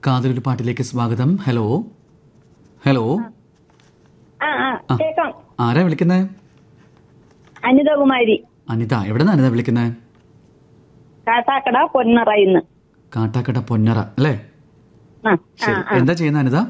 കാതലൊരു പാട്ടിലേക്ക് സ്വാഗതം hello hello ആ ആ കേക്കാം ആരാ വിളിക്കുന്നത് അനിതകുമാരി അനിത എവിടെ നിന്ന് അനിത വിളിക്കുന്നത് കാട്ടാക്കട പൊന്നറയിന്ന് കാട്ടാക്കട പൊന്നറ അല്ലേ ആ ശരി എന്താ ചെയ്യുന്ന അനിത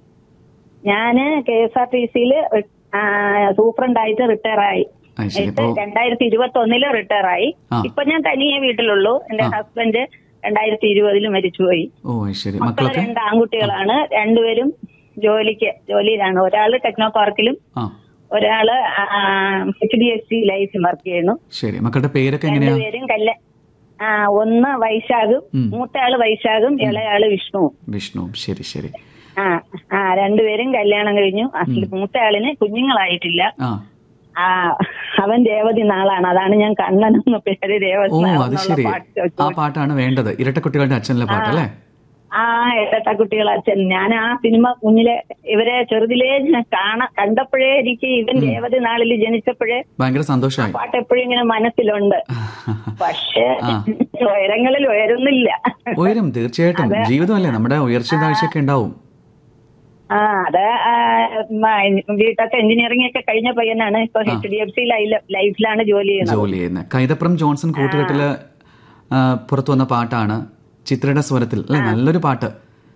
ഞാന് കെ എസ് ആർ ടി സിയില് സൂപ്രണ്ടായിട്ട് റിട്ടയർ ആയി അത് ശരി ഇത് അപ്പോ രണ്ടായിരത്തി ഇരുപത്തി ഒന്നില് റിട്ടയർ ആയി ആ. ഇപ്പൊ ഞാൻ തനിയെ വീട്ടിലുള്ളൂ എന്റെ ഹസ്ബൻഡ് രണ്ടായിരത്തി ഇരുപതില് മരിച്ചുപോയി ഓ അത് ശരി മക്കള് മക്കളൊക്കെ രണ്ട് ആൺകുട്ടികളാണ് രണ്ടുപേരും ജോലിക്ക് ജോലിയിലാണ് ഒരാള് ടെക്നോ പാർക്കിലും ആ ഒരാള് എച്ച് ഡി എഫ് സി ലൈഫിൽ വർക്ക് ചെയ്യുന്നു ശരി മക്കളുടെ പേരൊക്കെ എങ്ങനെയാ രണ്ടുപേരും കല്യ ആ ഒന്ന് വൈശാഖും ഉം. മൂത്തയാള് വൈശാഖും ഇളയാള് വിഷ്ണുവും വിഷ്ണു ശരി ശരി ആ ആ രണ്ടുപേരും കല്യാണം കഴിഞ്ഞു അസല് മൂത്തയാളിന് കുഞ്ഞുങ്ങളായിട്ടില്ല ആ ആ അവൻ രേവതി നാളാണ് അതാണ് ഞാൻ കണ്ണൻ എന്ന പേര് രേവതി ഓ നാൾ അത് എന്നുള്ള ശരി പാട്ട് ചോദിച്ചു. ആ പാട്ടാണ് വേണ്ടത് ഇരട്ടക്കുട്ടികളുടെ അച്ഛനിലെ പാട്ട് അല്ലേ ആ ഇരട്ട കുട്ടികൾ അച്ഛൻ ഞാൻ ആ സിനിമ കുഞ്ഞിലെ ഇവരെ ചെറുതിലേ ഞാൻ കാണ കണ്ടപ്പോഴേ എനിക്ക് ഇവൻ രേവതി നാളിൽ ജനിച്ചപ്പോഴേ ഭയങ്കര സന്തോഷമായി പാട്ട് എപ്പോഴും ഇങ്ങനെ മനസ്സിലുണ്ട് പക്ഷേ ഉയരങ്ങളിൽ ഉയരുന്നില്ല ഉയരും തീർച്ചയായിട്ടും ജീവിതമല്ലേ നമ്മുടെ ഉയർച്ച താഴ്ചയൊക്കെ ഉണ്ടാവും ആ അത് വീട്ടൊക്കെ എഞ്ചിനീയറിംഗ് ഒക്കെ കഴിഞ്ഞ പയ്യനാണ് ഇപ്പൊ എച്ച് ഡി എഫ് സി ലൈഫിലാണ് ജോലി ചെയ്യുന്നത് ജോലി ചെയ്യുന്നത് കൈതപ്രം ജോൺസൺ കൂട്ടുകെട്ടില് ആ, പുറത്തു വന്ന പാട്ടാണ് ചിത്രയുടെ സ്വരത്തിൽ അല്ലെ നല്ലൊരു പാട്ട്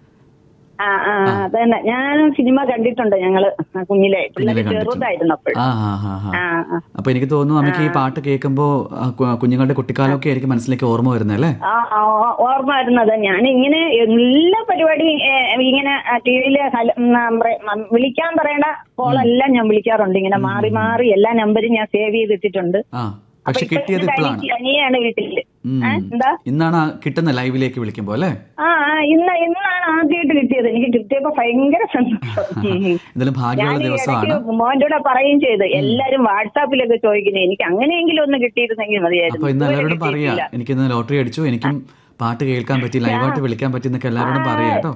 ആ ആ അത് തന്നെ ഞാൻ സിനിമ കണ്ടിട്ടുണ്ട് ഞങ്ങള് കുഞ്ഞിലെ പിള്ളേര് കണ്ടിട്ടുണ്ട്. ചെറുതായിരുന്നു അപ്പോൾ ആ ആ ആ ആ ആ ആ. അപ്പൊ എനിക്ക് തോന്നുന്നു നമുക്ക് ഈ പാട്ട് കേൾക്കുമ്പോ ആ, കു- കുഞ്ഞുങ്ങളുടെ കുട്ടിക്കാലമൊക്കെ ആയിരിക്കും മനസ്സിലേക്ക് ഓർമ്മ വരുന്നത് അല്ലേ ആ ആ, ഓ- ഓർമ്മ വരുന്നത് ഞാൻ ഇങ്ങനെ എല്ലാ പരിപാടിയും ഏ, ഇങ്ങനെ ടി വിയില് വിളിക്കാൻ പറയണ കോളെല്ലാം ഞാൻ വിളിക്കാറുണ്ട് ഇങ്ങനെ മാറി മാറി എല്ലാ നമ്പരും ഞാൻ സേവ് ചെയ്തിട്ടിട്ടുണ്ട് ആ പക്ഷെ കിട്ടിയത് ഇപ്പോഴാണ് അനിയാണ് വീട്ടില് ഉം. ഏ, എന്താ ഇന്നാണ് ആ കിട്ടുന്ന ലൈവിലേക്ക് വിളിക്കുമ്പോ അല്ലേ ആ ആ, ഇന്ന് ഇന്നാണ് ആദ്യമായിട്ട് കിട്ടിയത് എനിക്ക് കിട്ടിയപ്പോ ഭയങ്കര സന്തോഷം ഉം. ഇതിലും ഭാഗ്യമുള്ള ഞാൻ ഈ ദിവസമാണ് ഇടയ്ക്ക് മോന്റെ കൂടെ പറയുകയും ചെയ്തു എല്ലാരും വാട്സാപ്പിലൊക്കെ ചോദിക്കുന്നത് എനിക്ക് അങ്ങനെയെങ്കിലും ഒന്ന് കിട്ടിയിരുന്നെങ്കിൽ മതിയായിരുന്നു അപ്പൊ ഇന്ന് ഇതുവരെ എല്ലാവരോടും പറയാ കിട്ടിയിട്ടില്ല. എനിക്ക് ഇന്ന് ലോട്ടറി അടിച്ചു എനിക്കും പാട്ട് കേൾക്കാൻ പറ്റി ലൈവായിട്ട് വിളിക്കാൻ പറ്റി എന്നൊക്കെ എല്ലാവരോടും പറയാ കേട്ടോ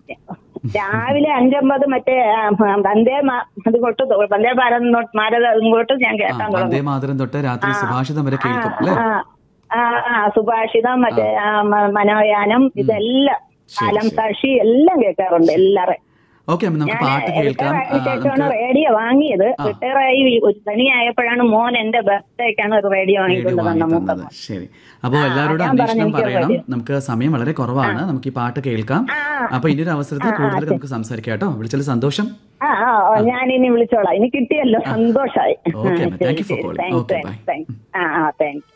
രാവിലെ അഞ്ചമ്പത് മറ്റേ ആ, വന്ദേ മാ- അത് കൊണ്ട് വന്ദേ ഭാരത് നോ- ഭാരത് ഇങ്ങോട്ട് ഞാൻ ആ കേൾക്കാൻ വന്ദേ തുടങ്ങും മാതരം തൊട്ട് രാത്രി സുഭാഷിതം വരെ കേൾക്കും അല്ലേ ആ, ആ ആ സുഭാഷിതം മറ്റേ ആ, മ- മനോയാനം ഇതെല്ലാം കാലം സാക്ഷി എല്ലാം കേൾക്കാറുണ്ട് എല്ലാവരും ഓക്കെ അമ്മ നമുക്ക് പാട്ട് കേൾക്കാം ആ, ശേഷമാണ് നമുക്ക് റേഡിയോ വാങ്ങിയത് റിട്ടയർ ആയി ഒരു തനിയായപ്പോഴാണ് മോൻ എന്റെ ബർത്ത്ഡേക്കാണ് ഒരു റേഡിയോ റേഡിയോ വാങ്ങിക്കൊണ്ട് തന്ന വാങ്ങി മൂത്ത തന്നത് ശരി അപ്പോൾ എല്ലാവരോടും ഞാൻ പറഞ്ഞു, അന്വേഷണം എനിക്ക് പറയണം റേഡിയോ. നമുക്ക് സമയം വളരെ കുറവാണ് നമുക്ക് ഈ പാട്ട് കേൾക്കാം അപ്പൊ ഇനി ഒരു അവസരത്തിൽ കൂടുതൽ നമുക്ക് സംസാരിക്കാം കേട്ടോ വിളിച്ചതിൽ സന്തോഷം ആ ആ ഓ, ഞാൻ ഇനി വിളിച്ചോളാം ഇനി കിട്ടിയല്ലോ സന്തോഷായി Okay, ma'am. Thank you for calling. Thanks Okay, bye. Thanks ആ ആ താങ്ക്സ്